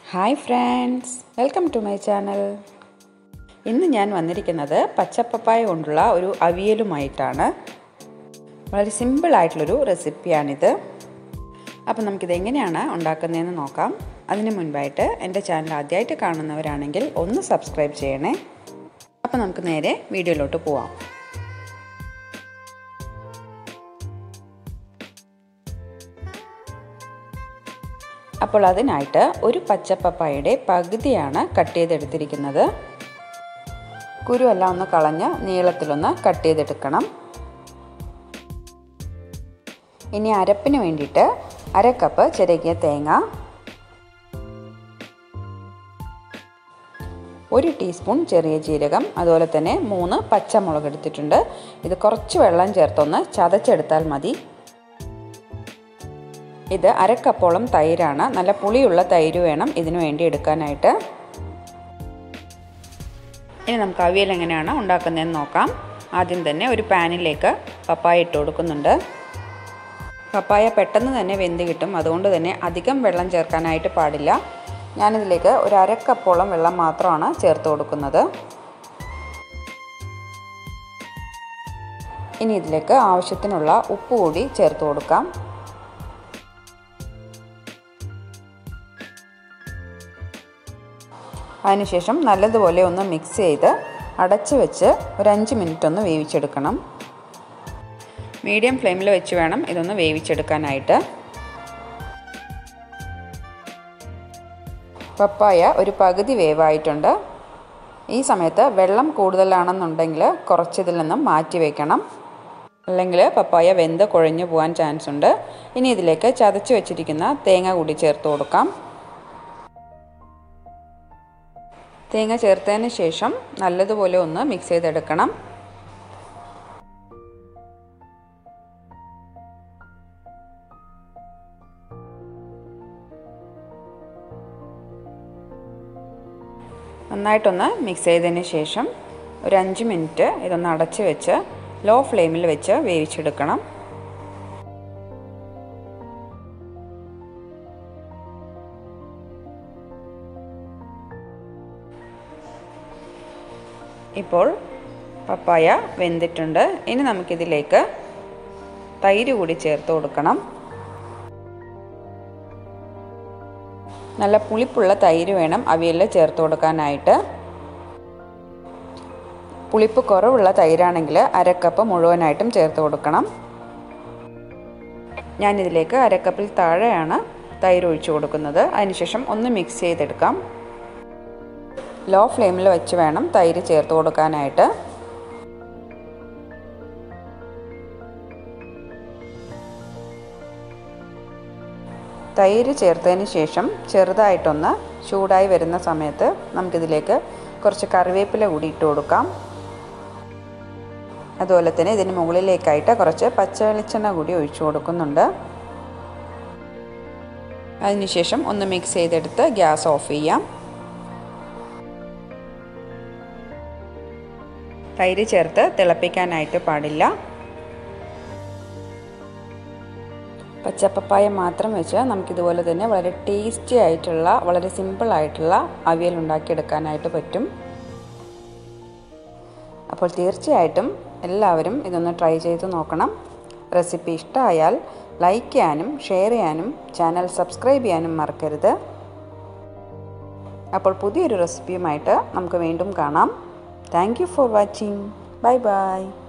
hi friends welcome to my channel ഇന്ന് ഞാൻ വന്നിരിക്കുന്നത് പച്ചപ്പപ്പായ കൊണ്ടുള്ള ഒരു അവിയലുമായിട്ടാണ് വളരെ സിമ്പിളായിട്ടുള്ളൊരു റെസിപ്പിയാണിത് അപ്പം നമുക്കിത് എങ്ങനെയാണ് ഉണ്ടാക്കുന്നതെന്ന് നോക്കാം അതിന് മുൻപായിട്ട് എൻ്റെ ചാനൽ ആദ്യമായിട്ട് കാണുന്നവരാണെങ്കിൽ ഒന്ന് സബ്സ്ക്രൈബ് ചെയ്യണേ അപ്പം നമുക്ക് നേരെ വീഡിയോയിലോട്ട് പോവാം അപ്പോൾ അതിനായിട്ട് ഒരു പച്ചപ്പപ്പായയുടെ പകുതിയാണ് കട്ട് ചെയ്തെടുത്തിരിക്കുന്നത് കുരുവെല്ലാം ഒന്ന് കളഞ്ഞ് നീളത്തിലൊന്ന് കട്ട് ചെയ്തെടുക്കണം ഇനി അരപ്പിന് വേണ്ടിയിട്ട് അര കപ്പ് ചിരകിയ തേങ്ങ ഒരു ടീസ്പൂൺ ചെറിയ ജീരകം അതുപോലെ തന്നെ മൂന്ന് പച്ചമുളക് എടുത്തിട്ടുണ്ട് ഇത് കുറച്ച് വെള്ളം ചേർത്തൊന്ന് ചതച്ചെടുത്താൽ മതി ഇത് അരക്കപ്പോളം തൈരാണ് നല്ല പുളിയുള്ള തൈര് വേണം ഇതിനു വേണ്ടി എടുക്കാനായിട്ട് ഇനി നമുക്ക് അവിയൽ എങ്ങനെയാണ് ഉണ്ടാക്കുന്നതെന്ന് നോക്കാം ആദ്യം തന്നെ ഒരു പാനിലേക്ക് പപ്പായ ഇട്ട് കൊടുക്കുന്നുണ്ട് പപ്പായ പെട്ടെന്ന് തന്നെ വെന്ത് കിട്ടും അതുകൊണ്ട് തന്നെ അധികം വെള്ളം ചേർക്കാനായിട്ട് പാടില്ല ഞാനിതിലേക്ക് ഒരു അരക്കപ്പോളം വെള്ളം മാത്രമാണ് ചേർത്ത് കൊടുക്കുന്നത് ഇനി ഇതിലേക്ക് ആവശ്യത്തിനുള്ള ഉപ്പ് കൂടി ചേർത്ത് കൊടുക്കാം അതിനുശേഷം നല്ലതുപോലെ ഒന്ന് മിക്സ് ചെയ്ത് അടച്ച് വെച്ച് ഒരു അഞ്ച് മിനിറ്റ് ഒന്ന് വേവിച്ചെടുക്കണം മീഡിയം ഫ്ലെയിമിൽ വെച്ച് വേണം ഇതൊന്ന് വേവിച്ചെടുക്കാനായിട്ട് പപ്പായ ഒരു പകുതി വേവായിട്ടുണ്ട് ഈ സമയത്ത് വെള്ളം കൂടുതലാണെന്നുണ്ടെങ്കിൽ കുറച്ചിതിൽ നിന്നും മാറ്റി വയ്ക്കണം അല്ലെങ്കിൽ പപ്പായ വെന്ത് കുഴഞ്ഞു പോകാൻ ചാൻസ് ഉണ്ട് ഇനി ഇതിലേക്ക് ചതച്ച് വെച്ചിരിക്കുന്ന തേങ്ങ കൂടി ചേർത്ത് കൊടുക്കാം തേങ്ങ ചേർത്തതിന് ശേഷം നല്ലതുപോലെ ഒന്ന് മിക്സ് ചെയ്തെടുക്കണം നന്നായിട്ടൊന്ന് മിക്സ് ചെയ്തതിന് ശേഷം ഒരു അഞ്ച് മിനിറ്റ് ഇതൊന്ന് അടച്ച് വെച്ച് ലോ ഫ്ലെയിമിൽ വെച്ച് വേവിച്ചെടുക്കണം ഇപ്പോൾ പപ്പായ വെന്തിട്ടുണ്ട് ഇനി നമുക്കിതിലേക്ക് തൈര് കൂടി ചേർത്ത് കൊടുക്കണം നല്ല പുളിപ്പുള്ള തൈര് വേണം അവിയലിൽ ചേർത്ത് കൊടുക്കാനായിട്ട് പുളിപ്പ് കുറവുള്ള തൈരാണെങ്കിൽ അരക്കപ്പ് മുഴുവനായിട്ടും ചേർത്ത് കൊടുക്കണം ഞാനിതിലേക്ക് അരക്കപ്പിൽ താഴെയാണ് തൈര് ഒഴിച്ചു കൊടുക്കുന്നത് അതിനുശേഷം ഒന്ന് മിക്സ് ചെയ്തെടുക്കാം ലോ ഫ്ലെയിമിൽ വെച്ച് വേണം തൈര് ചേർത്ത് കൊടുക്കാനായിട്ട് തൈര് ചേർത്തതിന് ശേഷം ചെറുതായിട്ടൊന്ന് ചൂടായി വരുന്ന സമയത്ത് നമുക്കിതിലേക്ക് കുറച്ച് കറിവേപ്പില കൂടി ഇട്ട് കൊടുക്കാം അതുപോലെ തന്നെ ഇതിന് മുകളിലേക്കായിട്ട് കുറച്ച് പച്ച വെളിച്ചെണ്ണ കൂടി ഒഴിച്ചു കൊടുക്കുന്നുണ്ട് അതിനുശേഷം ഒന്ന് മിക്സ് ചെയ്തെടുത്ത് ഗ്യാസ് ഓഫ് ചെയ്യാം തൈര് ചേർത്ത് തിളപ്പിക്കാനായിട്ട് പാടില്ല പച്ചപ്പപ്പായ മാത്രം വെച്ച് നമുക്കിതുപോലെ തന്നെ വളരെ ടേസ്റ്റി ആയിട്ടുള്ള വളരെ സിമ്പിൾ ആയിട്ടുള്ള അവിയൽ ഉണ്ടാക്കിയെടുക്കാനായിട്ട് പറ്റും അപ്പോൾ തീർച്ചയായിട്ടും എല്ലാവരും ഇതൊന്ന് ട്രൈ ചെയ്ത് നോക്കണം റെസിപ്പി ഇഷ്ടമായാൽ ലൈക്ക് ചെയ്യാനും ഷെയർ ചെയ്യാനും ചാനൽ സബ്സ്ക്രൈബ് ചെയ്യാനും മറക്കരുത് അപ്പോൾ പുതിയൊരു റെസിപ്പിയുമായിട്ട് നമുക്ക് വീണ്ടും കാണാം thank you for watching bye by